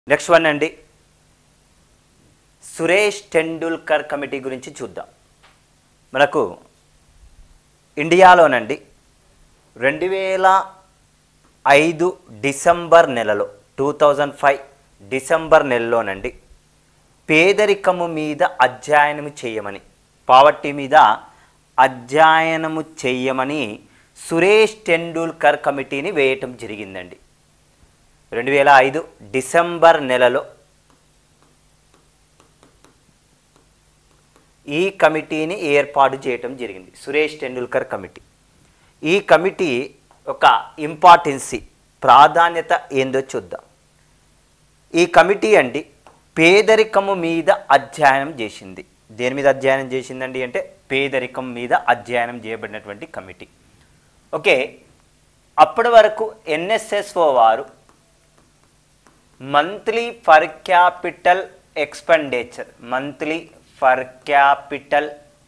next one అండి Suresh Tendulkar committee గురించి చూద్దాం మనకు ఇండియాలోనండి రెండు వేల ఐదు డిసెంబర్ నెలలో టూ థౌజండ్ ఫైవ్ డిసెంబర్ నెలలోనండి పేదరికము మీద అధ్యయనము చేయమని పావర్టీ మీద అధ్యయనము చేయమని సురేష్ టెండూల్కర్ కమిటీని వేయటం జరిగిందండి రెండు వేల ఐదు డిసెంబర్ నెలలో ఈ కమిటీని ఏర్పాటు చేయటం జరిగింది సురేష్ టెండూల్కర్ కమిటీ ఈ కమిటీ ఒక ఇంపార్టెన్సీ ప్రాధాన్యత ఏందో చూద్దాం ఈ కమిటీ అండి పేదరికము మీద అధ్యయనం చేసింది దేని మీద అధ్యయనం చేసిందండి అంటే పేదరికం మీద అధ్యయనం చేయబడినటువంటి కమిటీ ఓకే అప్పటి వరకు ఎన్ఎస్ఎస్ఓ వారు monthly per capita expenditure monthly per capita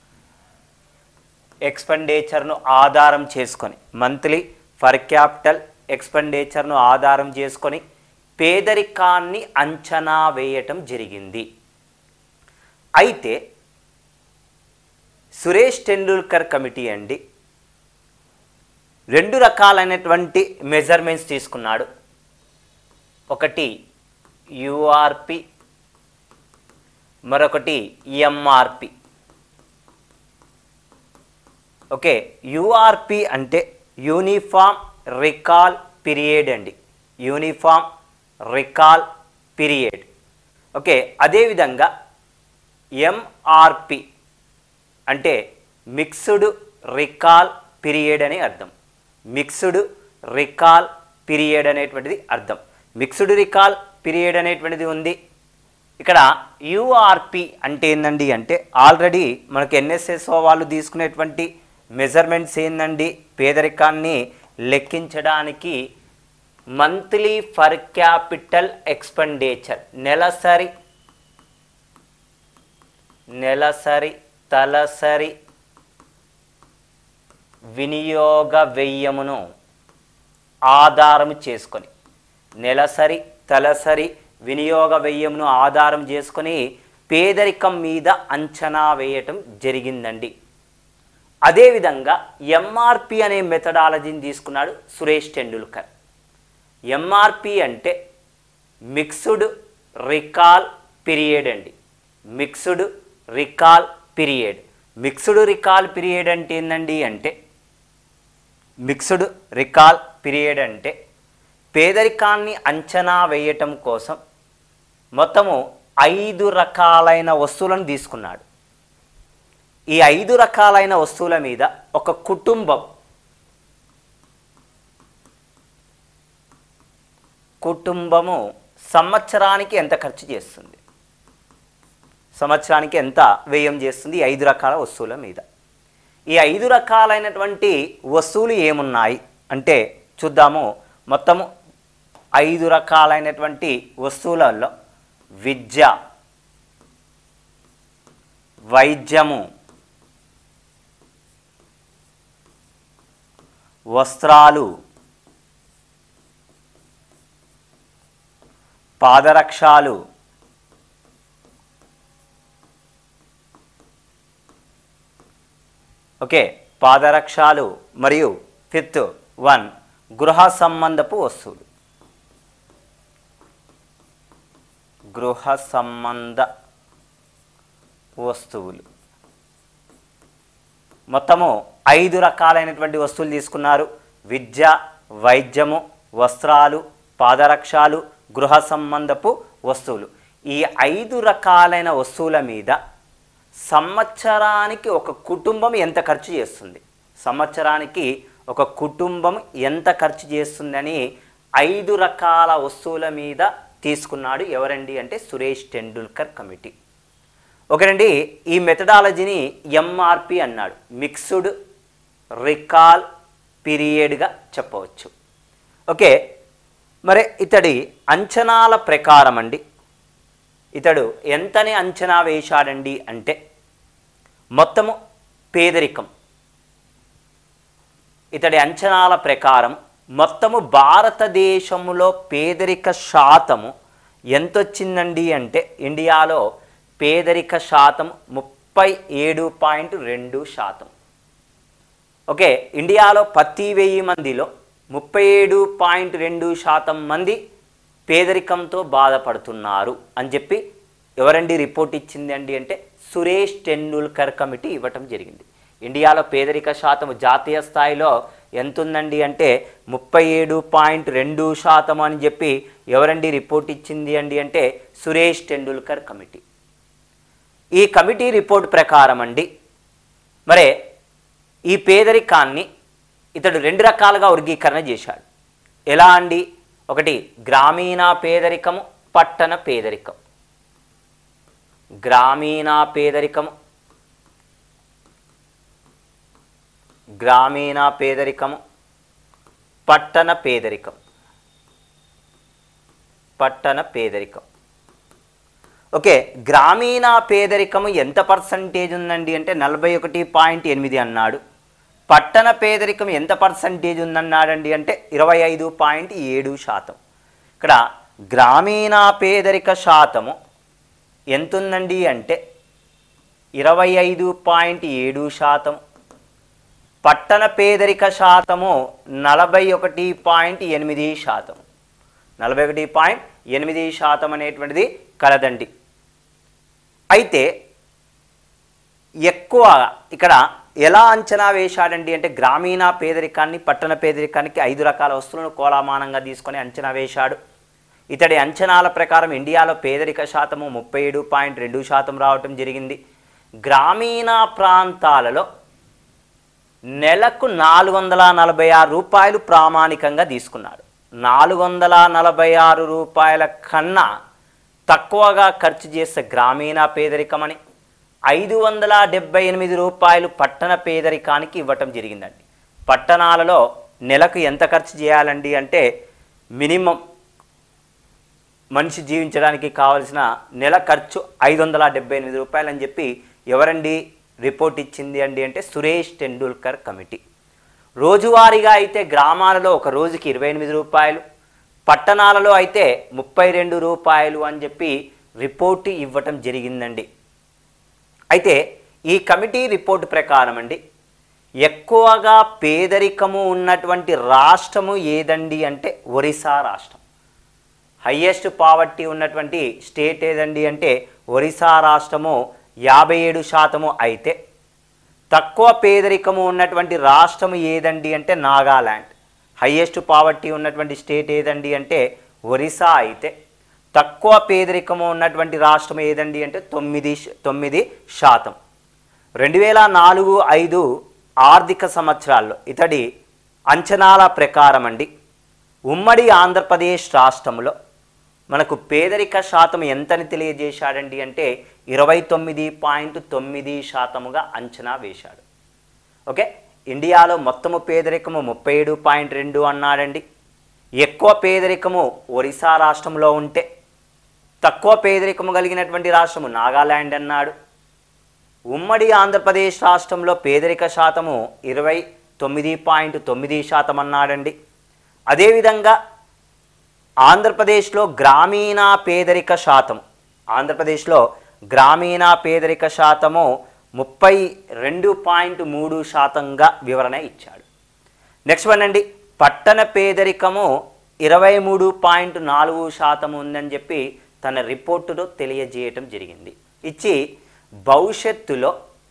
ఎక్స్పెండిచర్ను ఆధారం చేసుకొని మంత్లీ ఫర్ క్యాపిటల్ ఎక్స్పెండిచర్ను ఆధారం చేసుకొని పేదరికాన్ని అంచనా వేయటం జరిగింది అయితే సురేష్ టెండూల్కర్ కమిటీ అండి రెండు రకాలైనటువంటి మెజర్మెంట్స్ తీసుకున్నాడు ఒకటి యుఆర్పి మరొకటి ఎంఆర్పి ఓకే యుఆర్పి అంటే యూనిఫామ్ రికాల్ పీరియడ్ అండి యూనిఫామ్ రికాల్ పీరియడ్ ఓకే అదేవిధంగా ఎంఆర్పి అంటే మిక్స్డ్ రికాల్ పీరియడ్ అని అర్థం మిక్స్డ్ రికాల్ పీరియడ్ అనేటువంటిది అర్థం మిక్స్డ్ రికాల్ పీరియడ్ అనేటువంటిది ఉంది ఇక్కడ యూఆర్పి అంటే ఏందండి అంటే ఆల్రెడీ మనకు ఎన్ఎస్ఎస్ఓ వాళ్ళు తీసుకునేటువంటి మెజర్మెంట్స్ ఏందండి పేదరికాన్ని లెక్కించడానికి మంత్లీ ఫర్ క్యాపిటల్ ఎక్స్పెండిచర్ నెలసరి నెలసరి తలసరి వినియోగ వ్యయమును ఆధారము చేసుకొని నెలసరి తలసరి వినియోగ వ్యయమును ఆధారం చేసుకొని పేదరికం మీద అంచనా వేయటం జరిగిందండి అదేవిధంగా ఎంఆర్పి అనే మెథడాలజీని తీసుకున్నాడు సురేష్ టెండూల్కర్ ఎంఆర్పి అంటే మిక్స్డ్ రికాల్ పీరియడ్ అండి mixed recall period mixed recall period అంటే ఏందండి అంటే మిక్స్డ్ రికాల్ పీరియడ్ అంటే పేదరికాన్ని అంచనా వేయటం కోసం మొత్తము ఐదు రకాలైన వస్తువులను తీసుకున్నాడు ఈ ఐదు రకాలైన వస్తువుల మీద ఒక కుటుంబం కుటుంబము సంవత్సరానికి ఎంత ఖర్చు చేస్తుంది సంవత్సరానికి ఎంత వ్యయం చేస్తుంది ఈ ఐదు రకాల వస్తువుల మీద ఈ ఐదు రకాలైనటువంటి వస్తువులు ఏమున్నాయి అంటే చూద్దాము మొత్తము ఐదు రకాలైనటువంటి వస్తువులలో విద్య వైద్యము వస్త్రాలు పాదరక్షాలు ఓకే పాదరక్షాలు మరియు ఫిఫ్త్ వన్ గృహ సంబంధపు వస్తువులు గృహ సంబంధ వస్తువులు మొత్తము ఐదు రకాలైనటువంటి వస్తువులు తీసుకున్నారు విద్య వైద్యము వస్త్రాలు పాదరక్షాలు గృహ సంబంధపు వస్తువులు ఈ ఐదు రకాలైన వస్తువుల మీద సంవత్సరానికి ఒక కుటుంబం ఎంత ఖర్చు చేస్తుంది సంవత్సరానికి ఒక కుటుంబం ఎంత ఖర్చు చేస్తుందని ఐదు రకాల వస్తువుల మీద తీసుకున్నాడు ఎవరండి అంటే సురేష్ టెండూల్కర్ కమిటీ ఒకరండి ఈ మెథడాలజీని ఎంఆర్పి అన్నాడు మిక్స్డ్ రికాల్ పీరియడ్గా చెప్పవచ్చు ఓకే మరి ఇతడి అంచనాల ప్రకారం అండి ఇతడు ఎంతని అంచనా వేశాడండి అంటే మొత్తము పేదరికం ఇతడి అంచనాల ప్రకారం మొత్తము భారతదేశంలో పేదరిక శాతము ఎంత వచ్చిందండి అంటే ఇండియాలో పేదరిక శాతం ముప్పై ఏడు పాయింట్ రెండు శాతం ఓకే ఇండియాలో ప్రతి వెయ్యి మందిలో ముప్పై ఏడు పాయింట్ రెండు శాతం మంది పేదరికంతో బాధపడుతున్నారు అని చెప్పి ఎవరండి రిపోర్ట్ ఇచ్చింది అండి అంటే సురేష్ టెండూల్కర్ కమిటీ ఇవ్వటం జరిగింది ఇండియాలో పేదరిక శాతం జాతీయ స్థాయిలో ఎంత ఉందండి అంటే ముప్పై ఏడు పాయింట్ రెండు శాతం అని చెప్పి ఎవరండి రిపోర్ట్ ఇచ్చింది అండి అంటే సురేష్ టెండూల్కర్ కమిటీ ఈ కమిటీ రిపోర్ట్ ప్రకారం అండి మరే ఈ పేదరికాన్ని ఇతడు రెండు రకాలుగా వర్గీకరణ చేశాడు ఎలా అండి ఒకటి గ్రామీణ పేదరికము పట్టణ పేదరికం గ్రామీణ పేదరికము గ్రామీణ పేదరికము పట్టణ పేదరికం పట్టణ పేదరికం ఓకే గ్రామీణ పేదరికము ఎంత పర్సంటేజ్ ఉందండి అంటే నలభై ఒకటి పాయింట్ ఎనిమిది అన్నాడు పట్టణ పేదరికం ఎంత పర్సంటేజ్ ఉందన్నాడండి అంటే ఇరవై ఐదు పాయింట్ ఏడు శాతం ఇక్కడ గ్రామీణ పేదరిక శాతము ఎంత ఉందండి అంటే ఇరవై ఐదు పాయింట్ ఏడు శాతం పట్టణ పేదరిక శాతము నలభై ఒకటి పాయింట్ ఎనిమిది శాతం నలభై ఒకటి పాయింట్ ఎనిమిది శాతం అనేటువంటిది కలదండి అయితే ఎక్కువ ఇక్కడ ఎలా అంచనా వేశాడండి అంటే గ్రామీణ పేదరికాన్ని పట్టణ పేదరికానికి ఐదు రకాల వస్తువులను కోలామానంగా తీసుకొని అంచనా వేశాడు ఇతడి అంచనాల ప్రకారం ఇండియాలో పేదరిక శాతము ముప్పై ఏడు పాయింట్ రెండు శాతం రావటం జరిగింది గ్రామీణ ప్రాంతాలలో నెలకు నాలుగు వందల నలభై ఆరు రూపాయలు ప్రామాణికంగా తీసుకున్నాడు నాలుగు వందల నలభై ఆరు రూపాయల కన్నా తక్కువగా ఖర్చు చేసే గ్రామీణ పేదరికమని ఐదు వందల డెబ్బై ఎనిమిది రూపాయలు పట్టణ పేదరికానికి ఇవ్వటం జరిగిందండి పట్టణాలలో నెలకు ఎంత ఖర్చు చేయాలండి అంటే మినిమం మనిషి జీవించడానికి కావలసిన నెల ఖర్చు ఐదు వందల డెబ్బై ఎనిమిది రూపాయలు అని చెప్పి ఎవరండి రిపోర్ట్ ఇచ్చింది అండి అంటే సురేష్ టెండూల్కర్ కమిటీ రోజువారీగా అయితే గ్రామాలలో ఒక రోజుకి ఇరవై ఎనిమిది రూపాయలు పట్టణాలలో అయితే ముప్పై రెండు రూపాయలు అని చెప్పి రిపోర్టు ఇవ్వటం జరిగిందండి అయితే ఈ కమిటీ రిపోర్టు ప్రకారం అండి ఎక్కువగా పేదరికము ఉన్నటువంటి రాష్ట్రము ఏదండి అంటే ఒరిస్సా రాష్ట్రం హయ్యెస్ట్ పావర్టీ ఉన్నటువంటి స్టేట్ ఏదండి అంటే ఒరిస్సా రాష్ట్రము యాభై ఏడు శాతము అయితే తక్కువ పేదరికము ఉన్నటువంటి రాష్ట్రము ఏదండి అంటే నాగాల్యాండ్ హయ్యెస్ట్ పావర్టీ ఉన్నటువంటి స్టేట్ ఏదండి అంటే ఒరిస్సా అయితే తక్కువ పేదరికము ఉన్నటువంటి రాష్ట్రం ఏదండి అంటే తొమ్మిది శ- తొమ్మిది శాతం రెండు వేల నాలుగు ఐదు ఆర్థిక సంవత్సరాల్లో ఇతడి అంచనాల ప్రకారం అండి ఉమ్మడి ఆంధ్రప్రదేశ్ రాష్ట్రంలో మనకు పేదరిక శాతం ఎంతని తెలియజేశాడండి అంటే ఇరవై తొమ్మిది పాయింట్ తొమ్మిది శాతముగా అంచనా వేశాడు ఓకే ఇండియాలో మొత్తము పేదరికము ముప్పై ఏడు పాయింట్ రెండు అన్నాడండి ఎక్కువ పేదరికము ఒరిస్సా రాష్ట్రంలో ఉంటే తక్కువ పేదరికము కలిగినటువంటి రాష్ట్రము నాగాల్యాండ్ అన్నాడు ఉమ్మడి ఆంధ్రప్రదేశ్ రాష్ట్రంలో పేదరిక శాతము ఇరవై తొమ్మిది పాయింట్ తొమ్మిది శాతం అన్నాడండి అదేవిధంగా ఆంధ్రప్రదేశ్లో గ్రామీణ పేదరిక శాతం ఆంధ్రప్రదేశ్లో గ్రామీణ పేదరిక శాతము ముప్పై రెండు పాయింట్ మూడు శాతంగా వివరణ ఇచ్చాడు నెక్స్ట్ వన్ అండి పట్టణ పేదరికము ఇరవై మూడు పాయింట్ నాలుగు శాతం ఉందని చెప్పి తన రిపోర్టులో తెలియజేయటం జరిగింది ఇచ్చి భవిష్యత్తులో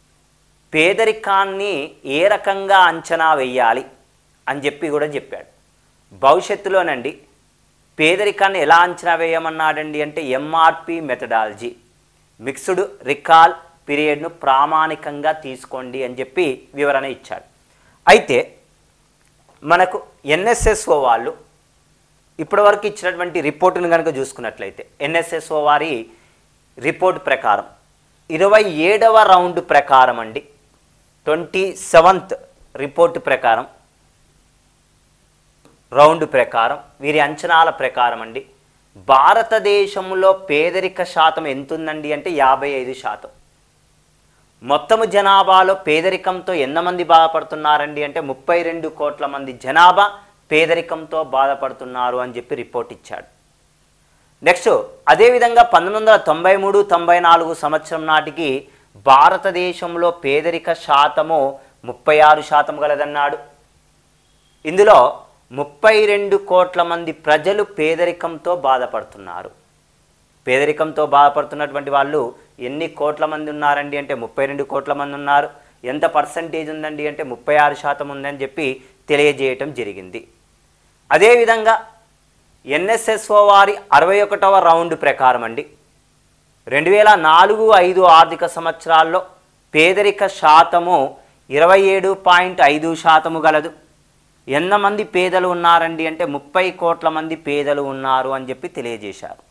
పేదరికాన్ని ఏ రకంగా అంచనా వేయాలి అని చెప్పి కూడా చెప్పాడు భవిష్యత్తులోనండి పేదరికాన్ని ఎలా అంచనా వేయమన్నాడండి అంటే ఎంఆర్పి మెథడాలజీ మిక్స్డ్ రికాల్ పీరియడ్ను ప్రామాణికంగా తీసుకోండి అని చెప్పి వివరణ ఇచ్చాడు అయితే మనకు ఎన్ఎస్ఎస్ఓ వాళ్ళు ఇప్పటివరకు ఇచ్చినటువంటి రిపోర్టును కనుక చూసుకున్నట్లయితే ఎన్ఎస్ఎస్ఓ వారి రిపోర్ట్ ప్రకారం ఇరవై ఏడవ రౌండ్ ప్రకారం అండి ట్వంటీ సెవెంత్ రిపోర్ట్ ప్రకారం రౌండ్ ప్రకారం వీరి అంచనాల ప్రకారం అండి భారతదేశంలో పేదరిక శాతం ఎంతుందండి అంటే యాభై ఐదు శాతం మొత్తము జనాభాలో పేదరికంతో ఎంతమంది బాధపడుతున్నారండి అంటే ముప్పై రెండు కోట్ల మంది జనాభా పేదరికంతో బాధపడుతున్నారు అని చెప్పి రిపోర్ట్ ఇచ్చాడు నెక్స్ట్ అదేవిధంగా పంతొమ్మిది వందల తొంభై మూడు తొంభై నాలుగు సంవత్సరం నాటికి భారతదేశంలో పేదరిక శాతము ముప్పై ఆరు శాతం గలదన్నాడు ఇందులో ముప్పై రెండు కోట్ల మంది ప్రజలు పేదరికంతో బాధపడుతున్నారు పేదరికంతో బాధపడుతున్నటువంటి వాళ్ళు ఎన్ని కోట్ల మంది ఉన్నారండి అంటే ముప్పై రెండు కోట్ల మంది ఉన్నారు ఎంత పర్సంటేజ్ ఉందండి అంటే ముప్పై ఆరు శాతం ఉందని చెప్పి తెలియజేయటం జరిగింది అదేవిధంగా ఎన్ఎస్ఎస్ఓ వారి అరవై ఒకటవ రౌండ్ ప్రకారం అండి రెండు వేల నాలుగు ఐదు ఆర్థిక సంవత్సరాల్లో పేదరిక శాతము ఇరవై ఏడు పాయింట్ ఐదు శాతము గలదు ఎంతమంది పేదలు ఉన్నారండి అంటే ముప్పై కోట్ల మంది పేదలు ఉన్నారు అని చెప్పి తెలియజేశారు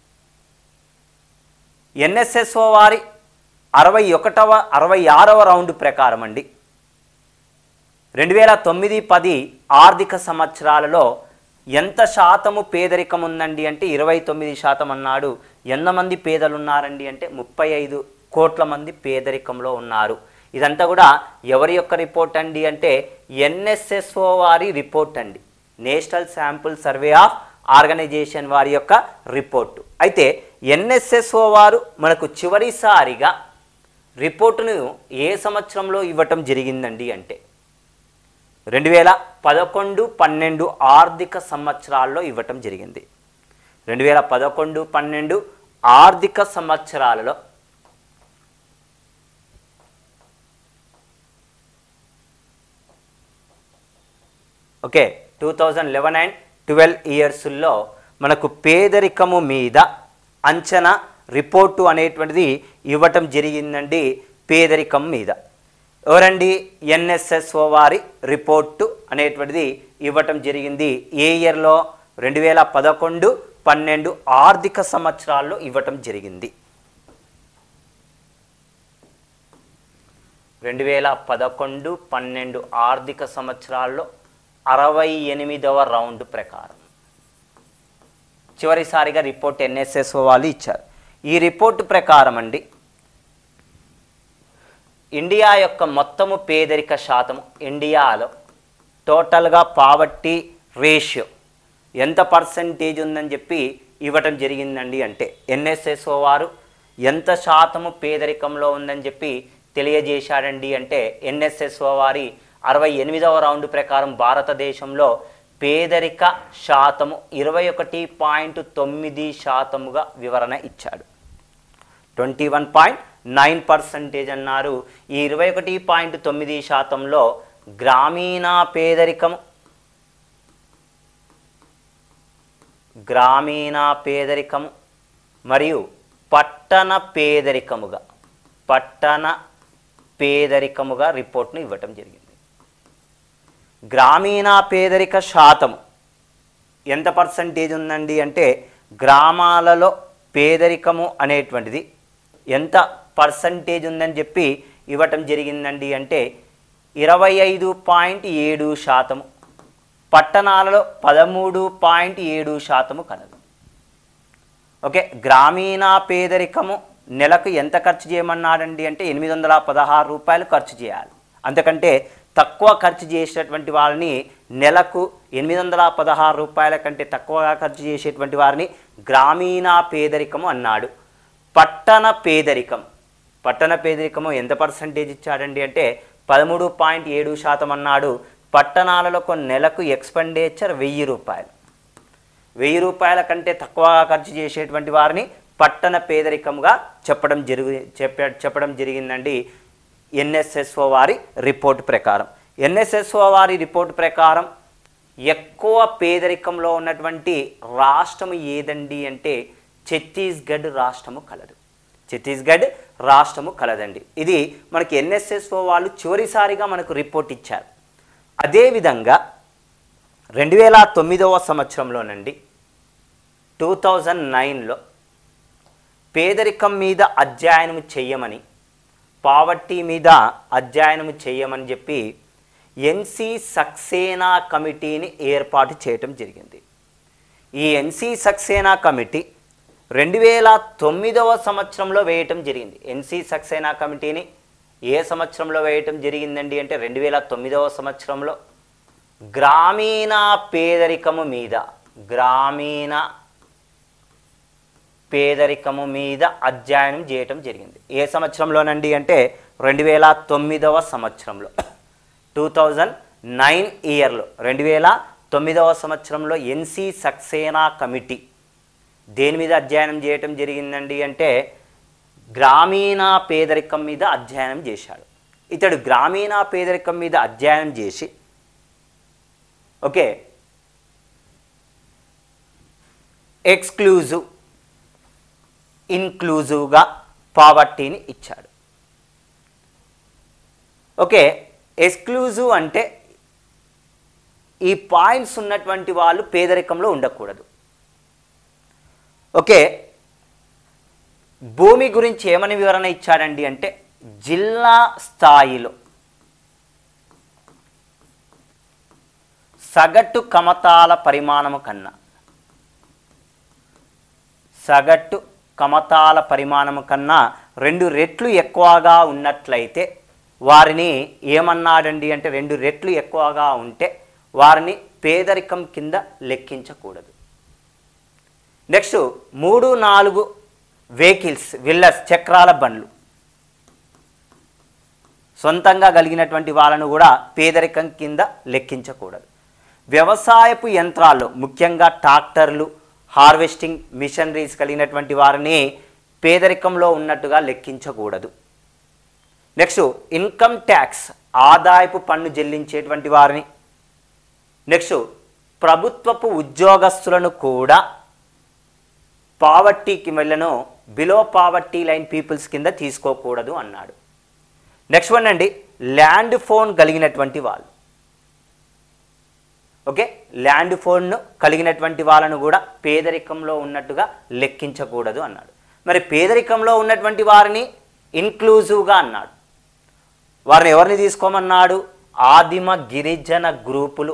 ఎన్ఎస్ఎస్ఓ వారి అరవై ఒకటవ అరవై ఆరవ రౌండ్ ప్రకారం అండి రెండు వేల తొమ్మిది పది ఆర్థిక సంవత్సరాలలో ఎంత శాతము పేదరికం ఉందండి అంటే ఇరవై తొమ్మిది శాతం అన్నాడు ఎంతమంది పేదలు ఉన్నారండి అంటే ముప్పై ఐదు కోట్ల మంది పేదరికంలో ఉన్నారు ఇదంతా కూడా ఎవరి యొక్క రిపోర్ట్ అండి అంటే ఎన్ఎస్ఎస్ఓ వారి రిపోర్ట్ అండి national sample survey of organisation వారి యొక్క రిపోర్టు అయితే ఎన్ఎస్ఎస్ఓ వారు మనకు చివరిసారిగా రిపోర్టును ఏ సంవత్సరంలో ఇవ్వటం జరిగిందండి అంటే రెండు వేల పదకొండు పన్నెండు ఆర్థిక సంవత్సరాల్లో ఇవ్వటం జరిగింది రెండు వేల పదకొండు పన్నెండు ఆర్థిక సంవత్సరాలలో okay two thousand eleven and twelve ఇయర్స్లో మనకు పేదరికము మీద అంచనా రిపోర్టు అనేటువంటిది ఇవ్వటం జరిగిందండి పేదరికం మీద ఎవరండి ఎన్ఎస్ఎస్ఓ వారి రిపోర్టు అనేటువంటిది ఇవ్వటం జరిగింది ఏ ఇయర్లో రెండు వేల పదకొండు పన్నెండు ఆర్థిక సంవత్సరాల్లో ఇవ్వటం జరిగింది రెండు వేల పదకొండు పన్నెండు ఆర్థిక సంవత్సరాల్లో అరవై ఎనిమిదవ రౌండ్ ప్రకారం చివరిసారిగా రిపోర్ట్ ఎన్ఎస్ఎస్ఓ వాళ్ళు ఇచ్చారు ఈ రిపోర్టు ప్రకారం అండి ఇండియా యొక్క మొత్తము పేదరిక శాతం ఇండియాలో టోటల్గా పావర్టీ రేషియో ఎంత పర్సంటేజ్ ఉందని చెప్పి ఇవ్వటం జరిగిందండి అంటే ఎన్ఎస్ఎస్ఓ వారు ఎంత శాతము పేదరికంలో ఉందని చెప్పి తెలియజేశాడండి అంటే ఎన్ఎస్ఎస్ఓ వారి అరవై ఎనిమిదవ రౌండ్ ప్రకారం భారతదేశంలో పేదరిక శాతము ఇరవై ఒకటి పాయింట్ తొమ్మిది శాతముగా వివరణ ఇచ్చాడు twenty one point nine percentage అన్నారు ఈ ఇరవై ఒకటి పాయింట్ తొమ్మిది శాతంలో గ్రామీణ పేదరికము గ్రామీణ పేదరికము మరియు పట్టణ పేదరికముగా పట్టణ పేదరికముగా రిపోర్ట్ను ఇవ్వటం జరిగింది గ్రామీణ పేదరిక శాతం ఎంత పర్సంటేజ్ ఉందండి అంటే గ్రామాలలో పేదరికము అనేటువంటిది ఎంత పర్సంటేజ్ ఉందని చెప్పి ఇవ్వటం జరిగిందండి అంటే ఇరవై ఐదు పాయింట్ ఏడు శాతము పట్టణాలలో పదమూడు పాయింట్ ఏడు శాతము కలదు ఓకే గ్రామీణ పేదరికము నెలకు ఎంత ఖర్చు చేయమన్నాడండి అంటే ఎనిమిది వందల పదహారు రూపాయలు ఖర్చు చేయాలి అంతకంటే తక్కువ ఖర్చు చేసేటటువంటి వాళ్ళని నెలకు ఎనిమిది వందల పదహారు రూపాయల కంటే తక్కువగా ఖర్చు చేసేటువంటి వారిని గ్రామీణ పేదరికము అన్నాడు పట్టణ పేదరికం పట్టణ పేదరికము ఎంత పర్సంటేజ్ ఇచ్చాడండి అంటే పదమూడు పాయింట్ ఏడు శాతం అన్నాడు పట్టణాలలో కొన్ని నెలకు ఎక్స్పెండిచర్ వెయ్యి రూపాయలు వెయ్యి రూపాయల కంటే తక్కువగా ఖర్చు చేసేటువంటి వారిని పట్టణ పేదరికంగా చెప్పడం జరుగు చెప్ప చెప్పడం జరిగిందండి ఎన్ఎస్ఎస్ఓ వారి రిపోర్ట్ ప్రకారం ఎన్ఎస్ఎస్ఓ వారి రిపోర్ట్ ప్రకారం ఎక్కువ పేదరికంలో ఉన్నటువంటి రాష్ట్రం ఏదండి అంటే ఛత్తీస్గఢ్ రాష్ట్రము కలదు ఛత్తీస్గఢ్ రాష్ట్రము కలదండి ఇది మనకి ఎన్ఎస్ఎస్ఓ వాళ్ళు చివరిసారిగా మనకు రిపోర్ట్ ఇచ్చారు అదేవిధంగా రెండు వేల తొమ్మిదవ సంవత్సరంలోనండి టూ థౌజండ్ నైన్లో పేదరికం మీద అధ్యయనం చెయ్యమని పావర్టీ మీద అధ్యయనం చేయమని చెప్పి ఎన్సి సక్సేనా కమిటీని ఏర్పాటు చేయటం జరిగింది ఈ ఎన్సి సక్సేనా కమిటీ రెండు వేల తొమ్మిదవ సంవత్సరంలో వేయటం జరిగింది ఎన్సి సక్సేనా కమిటీని ఏ సంవత్సరంలో వేయటం జరిగిందండి అంటే రెండు వేల తొమ్మిదవ సంవత్సరంలో గ్రామీణ పేదరికము మీద గ్రామీణ పేదరికము మీద అధ్యయనం చేయటం జరిగింది ఏ సంవత్సరంలోనండి అంటే రెండు వేల తొమ్మిదవ సంవత్సరంలో టూ థౌజండ్ నైన్ ఇయర్లో రెండు వేల తొమ్మిదవ సంవత్సరంలో ఎన్సి సక్సేనా కమిటీ దేని మీద అధ్యయనం చేయటం జరిగిందండి అంటే గ్రామీణ పేదరికం మీద అధ్యయనం చేశాడు ఇతడు గ్రామీణ పేదరికం మీద అధ్యయనం చేసి ఓకే ఎక్స్క్లూజివ్ ఇన్క్లూజివ్గా పావర్టీని ఇచ్చాడు ఓకే ఎక్స్క్లూజివ్ అంటే ఈ పాయింట్స్ ఉన్నటువంటి వాళ్ళు పేదరికంలో ఉండకూడదు ఓకే భూమి గురించి ఏమని వివరణ ఇచ్చాడండి అంటే జిల్లా స్థాయిలో సగటు కమతాల పరిమాణము కన్నా సగటు కమతాల పరిమాణము కన్నా రెండు రెట్లు ఎక్కువగా ఉన్నట్లయితే వారిని ఏమన్నాడండి అంటే రెండు రెట్లు ఎక్కువగా ఉంటే వారిని పేదరికం కింద లెక్కించకూడదు నెక్స్ట్ మూడు నాలుగు వెహికల్స్ విల్లర్స్ చక్రాల బండ్లు సొంతంగా కలిగినటువంటి వాళ్ళను కూడా పేదరికం కింద లెక్కించకూడదు వ్యవసాయపు యంత్రాల్లో ముఖ్యంగా ట్రాక్టర్లు హార్వెస్టింగ్ మిషనరీస్ కలిగినటువంటి వారిని పేదరికంలో ఉన్నట్టుగా లెక్కించకూడదు నెక్స్ట్ ఇన్కమ్ ట్యాక్స్ ఆదాయపు పన్ను చెల్లించేటువంటి వారిని నెక్స్ట్ ప్రభుత్వపు ఉద్యోగస్తులను కూడా పావర్టీకి వెళ్ళను బిలో పావర్టీ లైన్ పీపుల్స్ కింద తీసుకోకూడదు అన్నాడు నెక్స్ట్ వన్ అండి ల్యాండ్ ఫోన్ కలిగినటువంటి వాళ్ళు ఓకే ల్యాండ్ ఫోన్ కలిగినటువంటి వాళ్ళను కూడా పేదరికంలో ఉన్నట్టుగా లెక్కించకూడదు అన్నాడు మరి పేదరికంలో ఉన్నటువంటి వారిని ఇన్క్లూజివ్గా అన్నాడు వారిని ఎవరిని తీసుకోమన్నాడు ఆదిమ గిరిజన గ్రూపులు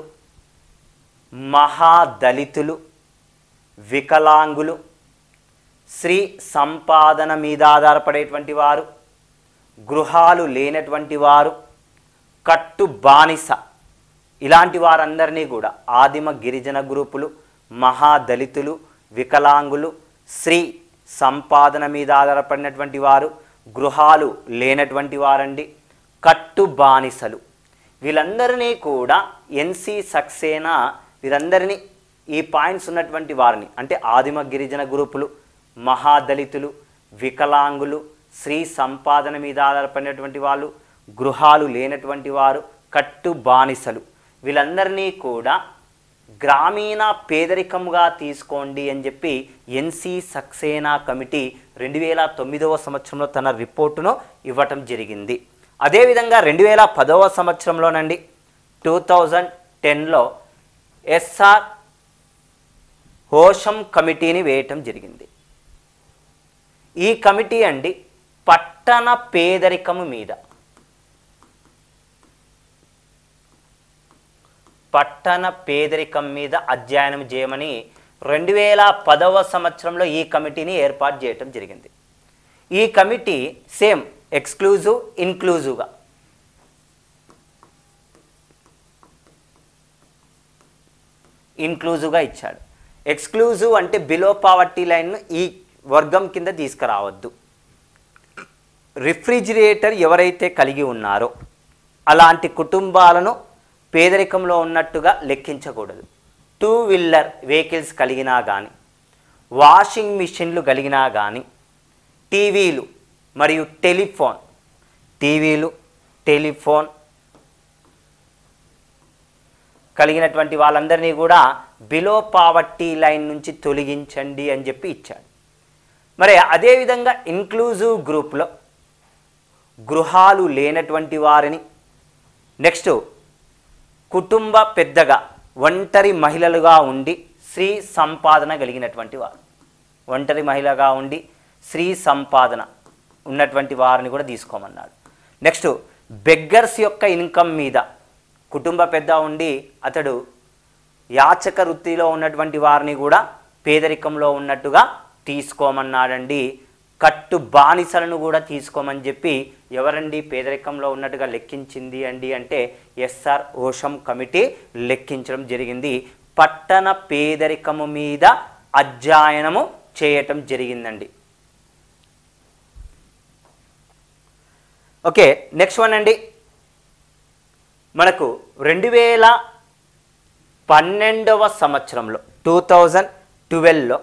మహాదళితులు వికలాంగులు స్త్రీ సంపాదన మీద ఆధారపడేటువంటి వారు గృహాలు లేనటువంటి వారు కట్టు బానిస ఇలాంటి వారందరినీ కూడా ఆదిమ గిరిజన గ్రూపులు మహాదళితులు వికలాంగులు స్త్రీ సంపాదన మీద ఆధారపడినటువంటి వారు గృహాలు లేనటువంటి వారండి కట్టు బానిసలు వీళ్ళందరినీ కూడా ఎన్సి సక్సేనా వీరందరినీ ఈ పాయింట్స్ ఉన్నటువంటి వారిని అంటే ఆదిమ గిరిజన గ్రూపులు మహాదళితులు వికలాంగులు స్త్రీ సంపాదన మీద ఆధారపడినటువంటి వాళ్ళు గృహాలు లేనటువంటి వారు కట్టు బానిసలు వీళ్ళందరినీ కూడా గ్రామీణ పేదరికంగా తీసుకోండి అని చెప్పి ఎన్సి సక్సేనా కమిటీ రెండు వేల తొమ్మిదవ సంవత్సరంలో తన రిపోర్టును ఇవ్వటం జరిగింది అదేవిధంగా రెండు వేల పదవ సంవత్సరంలోనండి టూ థౌజండ్ టెన్లో ఎస్ఆర్ హోషం కమిటీని వేయటం జరిగింది ఈ కమిటీ అండి పట్టణ పేదరికము మీద పట్టణ పేదరికం మీద అధ్యయనం చేయమని రెండు వేల పదవ సంవత్సరంలో ఈ కమిటీని ఏర్పాటు చేయటం జరిగింది ఈ కమిటీ సేమ్ ఎక్స్క్లూజివ్ ఇన్క్లూజివ్గా ఇన్క్లూజివ్గా ఇచ్చాడు ఎక్స్క్లూజివ్ అంటే బిలో పావర్టీ లైన్ ఈ వర్గం కింద తీసుకురావద్దు రిఫ్రిజిరేటర్ ఎవరైతే కలిగి ఉన్నారో అలాంటి కుటుంబాలను పేదరికంలో ఉన్నట్టుగా లెక్కించకూడదు టూ వీలర్ వెహికల్స్ కలిగినా కానీ వాషింగ్ మిషన్లు కలిగినా కానీ టీవీలు మరియు టెలిఫోన్ టీవీలు టెలిఫోన్ కలిగినటువంటి వాళ్ళందరినీ కూడా బిలో పావర్టీ లైన్ నుంచి తొలగించండి అని చెప్పి ఇచ్చాడు మరి అదేవిధంగా ఇన్క్లూజివ్ గ్రూప్లో గృహాలు లేనటువంటి వారిని నెక్స్ట్ కుటుంబ పెద్దగా ఒంటరి మహిళలుగా ఉండి స్త్రీ సంపాదన కలిగినటువంటి వారు ఒంటరి మహిళగా ఉండి స్త్రీ సంపాదన ఉన్నటువంటి వారిని కూడా తీసుకోమన్నాడు నెక్స్ట్ బెగ్గర్స్ యొక్క ఇన్కమ్ మీద కుటుంబ పెద్ద ఉండి అతడు యాచక వృత్తిలో ఉన్నటువంటి వారిని కూడా పేదరికంలో ఉన్నట్టుగా తీసుకోమన్నాడండి కట్టు బానిసలను కూడా తీసుకోమని చెప్పి ఎవరండి పేదరికంలో ఉన్నట్టుగా లెక్కించింది అండి అంటే ఎస్ఆర్ ఓషం కమిటీ లెక్కించడం జరిగింది పట్టణ పేదరికము మీద అధ్యయనము చేయటం జరిగిందండి ఓకే నెక్స్ట్ వన్ అండి మనకు రెండు వేల పన్నెండవ సంవత్సరంలో టూ థౌజండ్ ట్వెల్వ్లో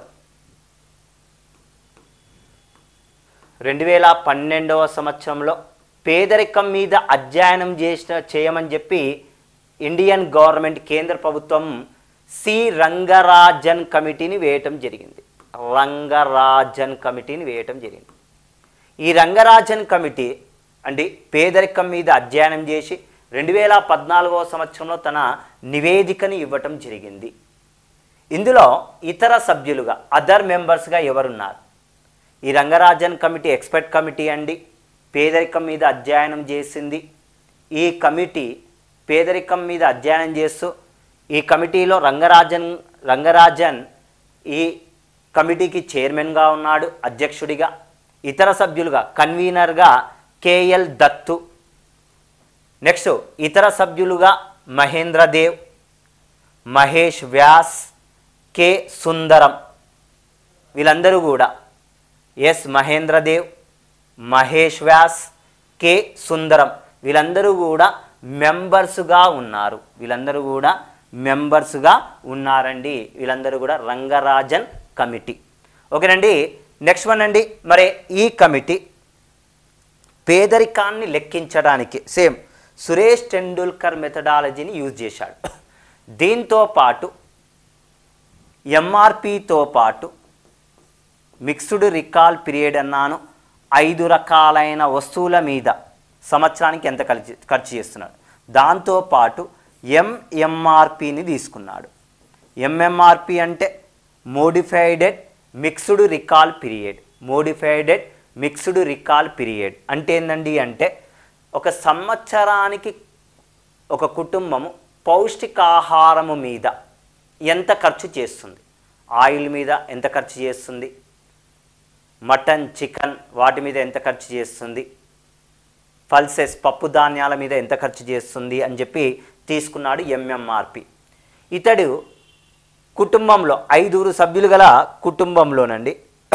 రెండు వేల పన్నెండవ సంవత్సరంలో పేదరికం మీద అధ్యయనం చేసిన చేయమని చెప్పి ఇండియన్ గవర్నమెంట్ కేంద్ర ప్రభుత్వం సి రంగరాజన్ కమిటీని వేయటం జరిగింది రంగరాజన్ కమిటీని వేయటం జరిగింది ఈ రంగరాజన్ కమిటీ అంటే పేదరికం మీద అధ్యయనం చేసి రెండు వేల పద్నాలుగవ సంవత్సరంలో తన నివేదికని ఇవ్వటం జరిగింది ఇందులో ఇతర సభ్యులుగా అదర్ మెంబర్స్గా ఎవరున్నారు ఈ రంగరాజన్ కమిటీ ఎక్స్పర్ట్ కమిటీ అండి పేదరికం మీద అధ్యయనం చేసింది ఈ కమిటీ పేదరికం మీద అధ్యయనం చేస్తూ ఈ కమిటీలో రంగరాజన్ రంగరాజన్ ఈ కమిటీకి చైర్మన్గా ఉన్నాడు అధ్యక్షుడిగా ఇతర సభ్యులుగా కన్వీనర్గా కేఎల్ దత్తు నెక్స్ట్ ఇతర సభ్యులుగా మహేంద్రదేవ్ మహేష్ వ్యాస్ కె సుందరం వీళ్ళందరూ కూడా ఎస్ మహేంద్రదేవ్ మహేష్ వ్యాస్ కె సుందరం వీళ్ళందరూ కూడా మెంబర్స్గా ఉన్నారు వీళ్ళందరూ కూడా మెంబర్స్గా ఉన్నారండి వీళ్ళందరూ కూడా రంగరాజన్ కమిటీ ఓకేనండి నెక్స్ట్ వన్ అండి మరి ఈ కమిటీ పేదరికాన్ని లెక్కించడానికి సేమ్ సురేష్ టెండూల్కర్ మెథడాలజీని యూజ్ చేశాడు దీంతో పాటు ఎంఆర్పితో పాటు మిక్స్డ్ రికాల్ పీరియడ్ అన్నాను ఐదు రకాలైన వస్తువుల మీద సంవత్సరానికి ఎంత ఖర్చు ఖర్చు చేస్తున్నాడు దాంతోపాటు ఎంఎంఆర్పిని తీసుకున్నాడు ఎంఎంఆర్పి అంటే modified mixed recall period modified mixed recall period అంటే ఏందండి అంటే ఒక సంవత్సరానికి ఒక కుటుంబము పౌష్టికాహారము మీద ఎంత ఖర్చు చేస్తుంది ఆయిల్ మీద ఎంత ఖర్చు చేస్తుంది మటన్ చికెన్ వాటి మీద ఎంత ఖర్చు చేస్తుంది పల్సెస్ పప్పు ధాన్యాల మీద ఎంత ఖర్చు చేస్తుంది అని చెప్పి తీసుకున్నాడు ఎంఎంఆర్పి ఇతడు కుటుంబంలో ఐదుగురు సభ్యులు గల కుటుంబంలోనండి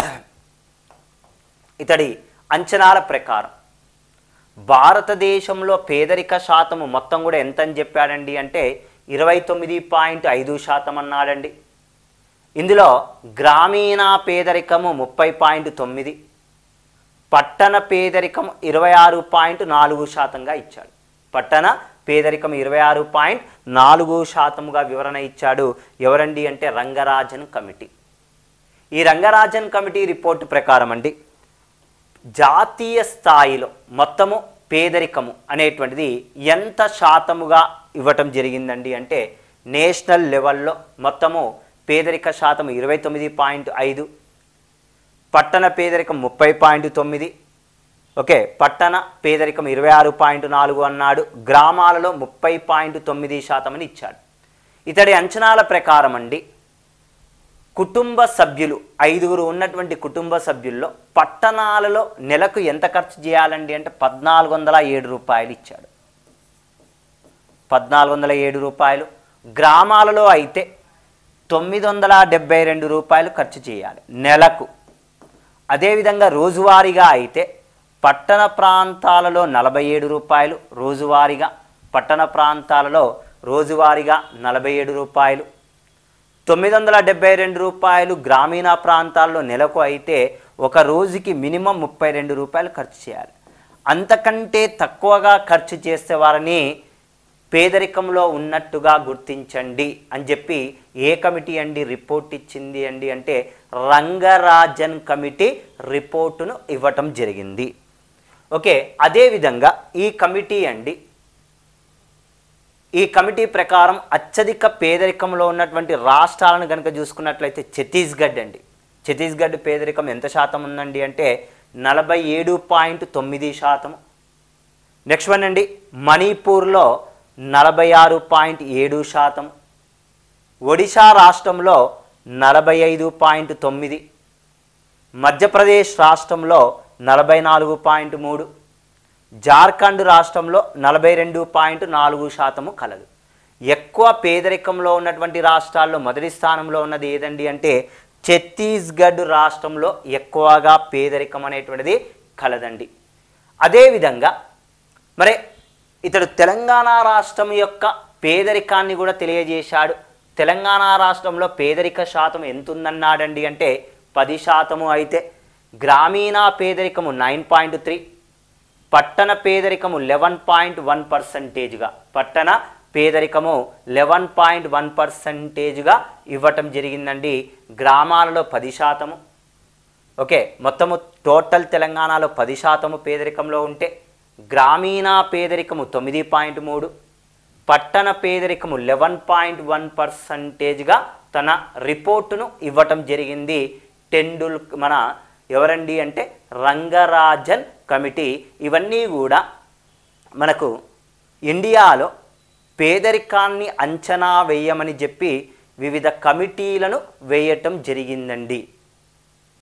ఇతడి అంచనాల ప్రకారం భారతదేశంలో పేదరిక శాతము మొత్తం కూడా ఎంత అని చెప్పాడండి అంటే ఇరవై తొమ్మిది పాయింట్ ఐదు శాతం అన్నాడండి ఇందులో గ్రామీణ పేదరికము ముప్పై పాయింట్ తొమ్మిది పట్టణ పేదరికం ఇరవై ఆరు పాయింట్ నాలుగు శాతంగా ఇచ్చాడు పట్టణ పేదరికం ఇరవై ఆరు పాయింట్ నాలుగు శాతముగా వివరణ ఇచ్చాడు ఎవరండి అంటే రంగరాజన్ కమిటీ ఈ రంగరాజన్ కమిటీ రిపోర్టు ప్రకారం అండి జాతీయ స్థాయిలో మొత్తము పేదరికము అనేటువంటిది ఎంత శాతముగా ఇవ్వటం జరిగిందండి అంటే నేషనల్ లెవెల్లో మొత్తము పేదరిక శాతం ఇరవై తొమ్మిది పాయింట్ ఐదు పట్టణ పేదరికం ముప్పై పాయింట్ తొమ్మిది ఓకే పట్టణ పేదరికం ఇరవై ఆరు పాయింట్ నాలుగు అన్నాడు గ్రామాలలో ముప్పై పాయింట్ తొమ్మిది శాతం అని ఇచ్చాడు ఇతడి అంచనాల ప్రకారం అండి కుటుంబ సభ్యులు ఐదుగురు ఉన్నటువంటి కుటుంబ సభ్యుల్లో పట్టణాలలో నెలకు ఎంత ఖర్చు చేయాలండి అంటే పద్నాలుగు వందల ఏడు రూపాయలు ఇచ్చాడు పద్నాలుగు వందల ఏడు రూపాయలు గ్రామాలలో అయితే తొమ్మిది వందల డెబ్బై రెండు రూపాయలు ఖర్చు చేయాలి నెలకు అదేవిధంగా రోజువారీగా అయితే పట్టణ ప్రాంతాలలో నలభై ఏడు రూపాయలు రోజువారీగా పట్టణ ప్రాంతాలలో రోజువారీగా నలభై ఏడు రూపాయలు తొమ్మిది వందల డెబ్బై రెండు రూపాయలు గ్రామీణ ప్రాంతాల్లో నెలకు అయితే ఒక రోజుకి మినిమం ముప్పై రెండు రూపాయలు ఖర్చు చేయాలి అంతకంటే తక్కువగా ఖర్చు చేసే వారిని పేదరికంలో ఉన్నట్టుగా గుర్తించండి అని చెప్పి ఏ కమిటీ అండి రిపోర్ట్ ఇచ్చింది అండి అంటే రంగరాజన్ కమిటీ రిపోర్టును ఇవ్వటం జరిగింది ఓకే అదేవిధంగా ఈ కమిటీ అండి ఈ కమిటీ ప్రకారం అత్యధిక పేదరికంలో ఉన్నటువంటి రాష్ట్రాలను కనుక చూసుకున్నట్లయితే ఛత్తీస్గఢ్ అండి ఛత్తీస్గఢ్ పేదరికం ఎంత శాతం ఉందండి అంటే నలభై ఏడు పాయింట్ తొమ్మిది శాతం నెక్స్ట్ వన్ అండి మణిపూర్లో నలభై ఆరు పాయింట్ ఏడు శాతం ఒడిశా రాష్ట్రంలో నలభై ఐదు పాయింట్ తొమ్మిది మధ్యప్రదేశ్ రాష్ట్రంలో నలభై నాలుగు పాయింట్ మూడు జార్ఖండ్ రాష్ట్రంలో నలభై రెండు పాయింట్ నాలుగు శాతము కలదు ఎక్కువ పేదరికంలో ఉన్నటువంటి రాష్ట్రాల్లో మొదటి స్థానంలో ఉన్నది ఏదండి అంటే ఛత్తీస్గఢ్ రాష్ట్రంలో ఎక్కువగా పేదరికం అనేటువంటిది కలదండి అదేవిధంగా మరి ఇతడు తెలంగాణ రాష్ట్రం యొక్క పేదరికాన్ని కూడా తెలియజేశాడు తెలంగాణ రాష్ట్రంలో పేదరిక శాతం ఎంత ఉందన్నాడండి అంటే పది శాతము అయితే గ్రామీణ పేదరికము నైన్ పాయింట్ త్రీ పట్టణ పేదరికము లెవెన్ పాయింట్ వన్ పర్సంటేజ్గా పట్టణ పేదరికము లెవెన్ పాయింట్ వన్ పర్సంటేజ్గా ఇవ్వటం జరిగిందండి గ్రామాలలో పది శాతము ఓకే మొత్తము టోటల్ తెలంగాణలో పది శాతము పేదరికంలో ఉంటే గ్రామీణ పేదరికము తొమ్మిది పాయింట్ మూడు పట్టణ పేదరికము లెవెన్ పాయింట్ వన్ పర్సంటేజ్గా తన రిపోర్టును ఇవ్వటం జరిగింది టెండూల్ మన ఎవరండి అంటే రంగరాజన్ కమిటీ ఇవన్నీ కూడా మనకు ఇండియాలో పేదరికాన్ని అంచనా వేయమని చెప్పి వివిధ కమిటీలను వేయటం జరిగిందండి